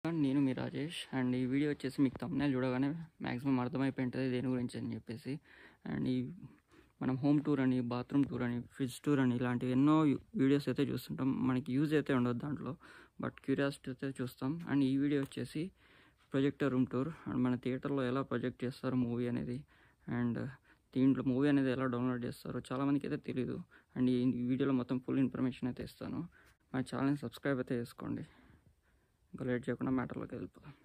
నేను మీ రాజేష్ అండ్ ఈ వీడియో వచ్చేసి మీకు తమ్మునే చూడగానే మ్యాక్సిమం అర్థమైపోయి ఉంటుంది దేని గురించి అని చెప్పేసి అండ్ ఈ మనం హోమ్ టూర్ అని బాత్రూమ్ టూర్ అని ఫ్రిడ్జ్ టూర్ అని ఇలాంటివి ఎన్నో వీడియోస్ అయితే చూస్తుంటాం మనకి యూజ్ అయితే ఉండదు దాంట్లో బట్ క్యూరియాసిటీ అయితే చూస్తాం అండ్ ఈ వీడియో వచ్చేసి ప్రొజెక్టర్ రూమ్ టూర్ అండ్ మన థియేటర్లో ఎలా ప్రొజెక్ట్ చేస్తారు మూవీ అనేది అండ్ దీంట్లో మూవీ అనేది ఎలా డౌన్లోడ్ చేస్తారో చాలామందికి అయితే తెలియదు అండ్ ఈ వీడియోలో మొత్తం ఫుల్ ఇన్ఫర్మేషన్ అయితే ఇస్తాను మా ఛానల్ని సబ్స్క్రైబ్ అయితే చేసుకోండి ఇంకా లేట్ చేయకుండా మ్యాటర్లోకి వెళ్ళిపోదాం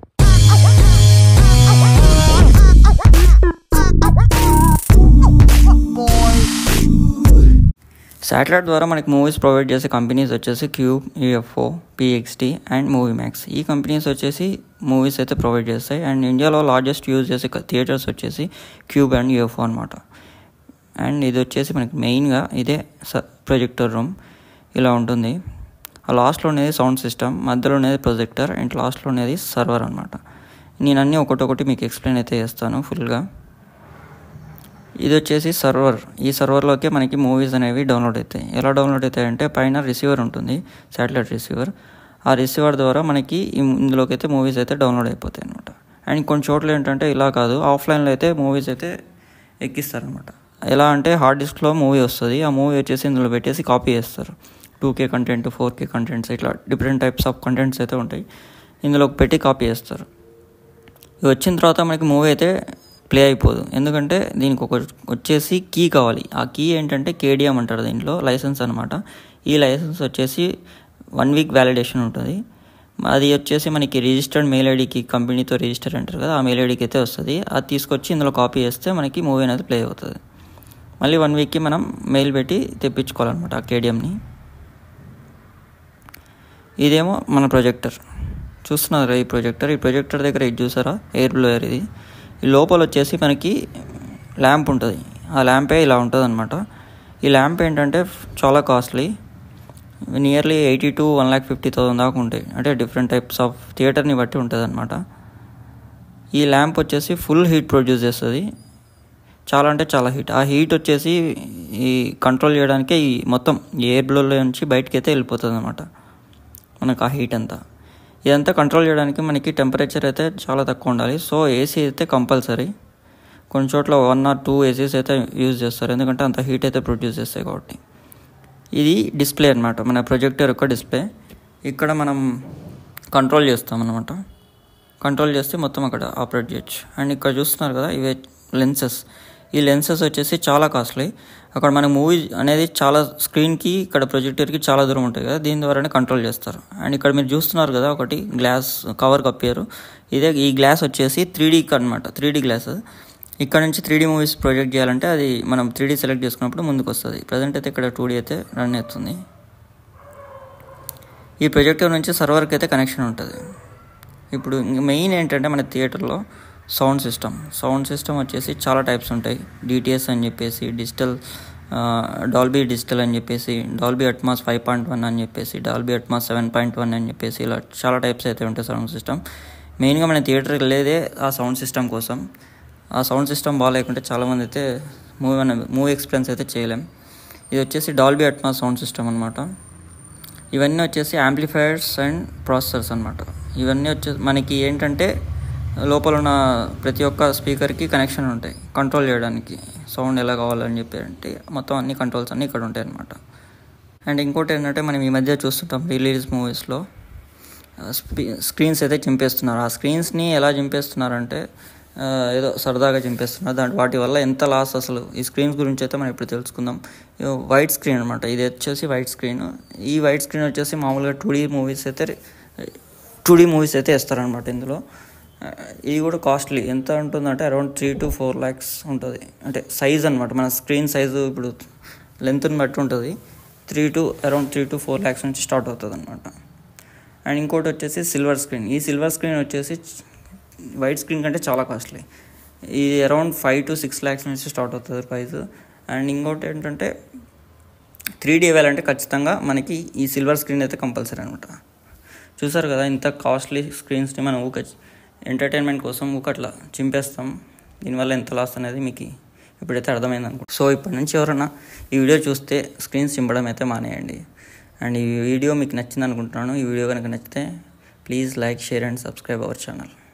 శాటిలైట్ ద్వారా మనకి మూవీస్ ప్రొవైడ్ చేసే కంపెనీస్ వచ్చేసి Qube UFO PXD and movie max ఈ కంపెనీస్ వచ్చేసి మూవీస్ అయితే ప్రొవైడ్ చేస్తాయి అండ్ ఇండియాలో లార్జెస్ట్ యూజ్ చేసే థియేటర్స్ వచ్చేసి క్యూబ్ అండ్ యూఎఫ్ఓ అనమాట అండ్ ఇది వచ్చేసి మనకి మెయిన్గా ఇదే ప్రొజెక్టర్ రూమ్ ఇలా ఉంటుంది ఆ లాస్ట్లో ఉండేది సౌండ్ సిస్టమ్ మధ్యలో ఉండేది ప్రొజెక్టర్ అండ్ లాస్ట్లో ఉండేది సర్వర్ అనమాట నేను అన్నీ ఒకటొకటి మీకు ఎక్స్ప్లెయిన్ అయితే చేస్తాను ఫుల్గా ఇది వచ్చేసి సర్వర్ ఈ సర్వర్లోకి మనకి మూవీస్ అనేవి డౌన్లోడ్ అవుతాయి ఎలా డౌన్లోడ్ అవుతాయి అంటే పైన రిసీవర్ ఉంటుంది శాటిలైట్ రిసీవర్ ఆ రిసీవర్ ద్వారా మనకి ఇందులోకి అయితే మూవీస్ అయితే డౌన్లోడ్ అయిపోతాయి అనమాట అండ్ కొన్ని చోట్ల ఏంటంటే ఇలా కాదు ఆఫ్లైన్లో అయితే మూవీస్ అయితే ఎక్కిస్తారనమాట ఎలా అంటే హార్డ్ డిస్క్లో మూవీ వస్తుంది ఆ మూవీ వచ్చేసి ఇందులో పెట్టేసి కాపీ చేస్తారు two K content four K contents ఇట్లా డిఫరెంట్ టైప్స్ ఆఫ్ కంటెంట్స్ అయితే ఉంటాయి ఇందులోకి పెట్టి కాపీ చేస్తారు ఇది వచ్చిన తర్వాత మనకి మూవీ అయితే ప్లే అయిపోదు ఎందుకంటే దీనికి ఒక వచ్చేసి కీ కావాలి ఆ కీ ఏంటంటే కేడిఎం అంటారు దీంట్లో లైసెన్స్ అనమాట ఈ లైసెన్స్ వచ్చేసి వన్ వీక్ వ్యాలిడేషన్ ఉంటుంది అది వచ్చేసి మనకి రిజిస్టర్డ్ మెయిల్ ఐడికి కంపెనీతో రిజిస్టర్ అంటారు కదా ఆ మెయిల్ ఐడికి అయితే వస్తుంది అది తీసుకొచ్చి ఇందులో కాపీ చేస్తే మనకి మూవీ అనేది ప్లే అవుతుంది మళ్ళీ వన్ వీక్కి మనం మెయిల్ పెట్టి తెప్పించుకోవాలన్నమాట ఆ కేడిఎంని ఇదేమో మన ప్రొజెక్టర్ చూస్తున్నారా ఈ ప్రొజెక్టర్ ఈ ప్రొజెక్టర్ దగ్గర ఇది చూసారా ఎయిర్ బ్లోయర్ ఇది ఈ లోపల వచ్చేసి మనకి ల్యాంప్ ఉంటుంది ఆ ల్యాంపే ఇలా ఉంటుంది అనమాట ఈ ల్యాంప్ ఏంటంటే చాలా costly nearly eighty to one lakh fifty thousand దాకా ఉంటాయి అంటే డిఫరెంట్ టైప్స్ ఆఫ్ థియేటర్ని బట్టి ఉంటుంది అనమాట ఈ ల్యాంప్ వచ్చేసి ఫుల్ హీట్ ప్రొడ్యూస్ చేస్తుంది చాలా అంటే చాలా హీట్ ఆ హీట్ వచ్చేసి ఈ కంట్రోల్ చేయడానికే ఈ మొత్తం ఎయిర్ బ్లోలో నుంచి బయటకి అయితే వెళ్ళిపోతుంది అనమాట మనకు ఆ హీట్ అంతా ఇదంతా కంట్రోల్ చేయడానికి మనకి టెంపరేచర్ అయితే చాలా తక్కువ ఉండాలి సో ఏసీ అయితే కంపల్సరీ కొన్ని చోట్ల వన్ ఆర్ టూ ఏసీస్ అయితే యూజ్ చేస్తారు ఎందుకంటే అంత హీట్ అయితే ప్రొడ్యూస్ చేస్తాయి కాబట్టి ఇది డిస్ప్లే అనమాట మన ప్రొజెక్టర్ యొక్క డిస్ప్లే ఇక్కడ మనం కంట్రోల్ చేస్తాం అనమాట కంట్రోల్ చేస్తే మొత్తం అక్కడ ఆపరేట్ చేయొచ్చు అండ్ ఇక్కడ చూస్తున్నారు కదా ఇవే లెన్సెస్ ఈ లెన్సెస్ వచ్చేసి చాలా కాస్ట్లీ అక్కడ మన మూవీ అనేది చాలా స్క్రీన్కి ఇక్కడ ప్రొజెక్టర్కి చాలా దూరం ఉంటుంది కదా దీని ద్వారానే కంట్రోల్ చేస్తారు అండ్ ఇక్కడ మీరు చూస్తున్నారు కదా ఒకటి గ్లాస్ కవర్ కప్పారు ఇదే ఈ గ్లాస్ వచ్చేసి త్రీ డీకి అనమాట త్రీ డీ గ్లాస్ ఇక్కడ నుంచి త్రీ డీ మూవీస్ ప్రొజెక్ట్ చేయాలంటే అది మనం త్రీ డీ సెలెక్ట్ చేసుకున్నప్పుడు ముందుకు వస్తుంది ప్రజెంట్ అయితే ఇక్కడ టూ డీ అయితే రన్ అవుతుంది ఈ ప్రొజెక్టర్ నుంచి సర్వర్కి అయితే కనెక్షన్ ఉంటుంది ఇప్పుడు మెయిన్ ఏంటంటే మన థియేటర్లో సౌండ్ సిస్టమ్ సౌండ్ సిస్టమ్ వచ్చేసి చాలా టైప్స్ ఉంటాయి డిటిఎస్ అని చెప్పేసి డిజిటల్ డాల్బీ డిజిటల్ అని చెప్పేసి Dolby Atmos five point one అని చెప్పేసి Dolby Atmos seven point one అని చెప్పేసి ఇలా చాలా టైప్స్ అయితే ఉంటాయి సౌండ్ సిస్టమ్ మెయిన్గా మన థియేటర్ వెళ్ళేదే ఆ సౌండ్ సిస్టమ్ కోసం ఆ సౌండ్ సిస్టమ్ బాగాలేకుంటే చాలామంది అయితే మూవీ మన మూవీ ఎక్స్పీరియన్స్ అయితే చేయలేం ఇది వచ్చేసి డాల్బీ అట్మాస్ సౌండ్ సిస్టమ్ అనమాట ఇవన్నీ వచ్చేసి యాంప్లిఫైయర్స్ అండ్ ప్రాసెసర్స్ అనమాట ఇవన్నీ వచ్చేసి మనకి ఏంటంటే లోపల ఉన్న ప్రతి ఒక్క స్పీకర్కి కనెక్షన్ ఉంటాయి కంట్రోల్ చేయడానికి సౌండ్ ఎలా కావాలని చెప్పి అంటే మొత్తం అన్ని కంట్రోల్స్ అన్నీ ఇక్కడ ఉంటాయి అనమాట అండ్ ఇంకోటి ఏంటంటే మనం ఈ మధ్య చూస్తుంటాం రిలీజ్ మూవీస్లో స్క్రీన్స్ అయితే చింపేస్తున్నారు ఆ స్క్రీన్స్ని ఎలా చింపేస్తున్నారంటే ఏదో సరదాగా చింపేస్తున్నారు దాంట్ వాటి వల్ల ఎంత లాస్ అసలు ఈ స్క్రీన్స్ గురించి అయితే మనం ఇప్పుడు తెలుసుకుందాం వైట్ స్క్రీన్ అనమాట ఇది వచ్చేసి వైట్ స్క్రీన్ ఈ వైట్ స్క్రీన్ వచ్చేసి మామూలుగా టూ డీ మూవీస్ అయితే టూ డీ మూవీస్ అయితే ఇస్తారనమాట ఇందులో ఇది కూడా కాస్ట్లీ ఎంత ఉంటుందంటే around three to four lakhs ఉంటుంది అంటే సైజ్ అనమాట మన స్క్రీన్ సైజు ఇప్పుడు లెంత్ని బట్టి ఉంటుంది three to around three to four lakhs నుంచి స్టార్ట్ అవుతుంది అనమాట అండ్ ఇంకోటి వచ్చేసి సిల్వర్ స్క్రీన్ ఈ సిల్వర్ స్క్రీన్ వచ్చేసి వైట్ స్క్రీన్ కంటే చాలా కాస్ట్లీ ఇది around five to six lakhs నుంచి స్టార్ట్ అవుతుంది ప్రైస్ అండ్ ఇంకోటి ఏంటంటే త్రీ డీ ఇవ్వాలంటే ఖచ్చితంగా మనకి ఈ సిల్వర్ స్క్రీన్ అయితే కంపల్సరీ అనమాట చూసారు కదా ఇంత కాస్ట్లీ స్క్రీన్స్ని మనం ఊక ఎంటర్టైన్మెంట్ కోసం ఊకట్లా చింపేస్తాం దీనివల్ల ఎంత లాస్ అనేది మీకు ఇప్పుడైతే అర్థమైంది అనుకో సో ఇప్పటి నుంచి ఎవరైనా ఈ వీడియో చూస్తే స్క్రీన్స్ చింపడం అయితే మానేయండి అండ్ ఈ వీడియో మీకు నచ్చింది అనుకుంటున్నాను ఈ వీడియో కనుక నచ్చితే please like share and subscribe our channel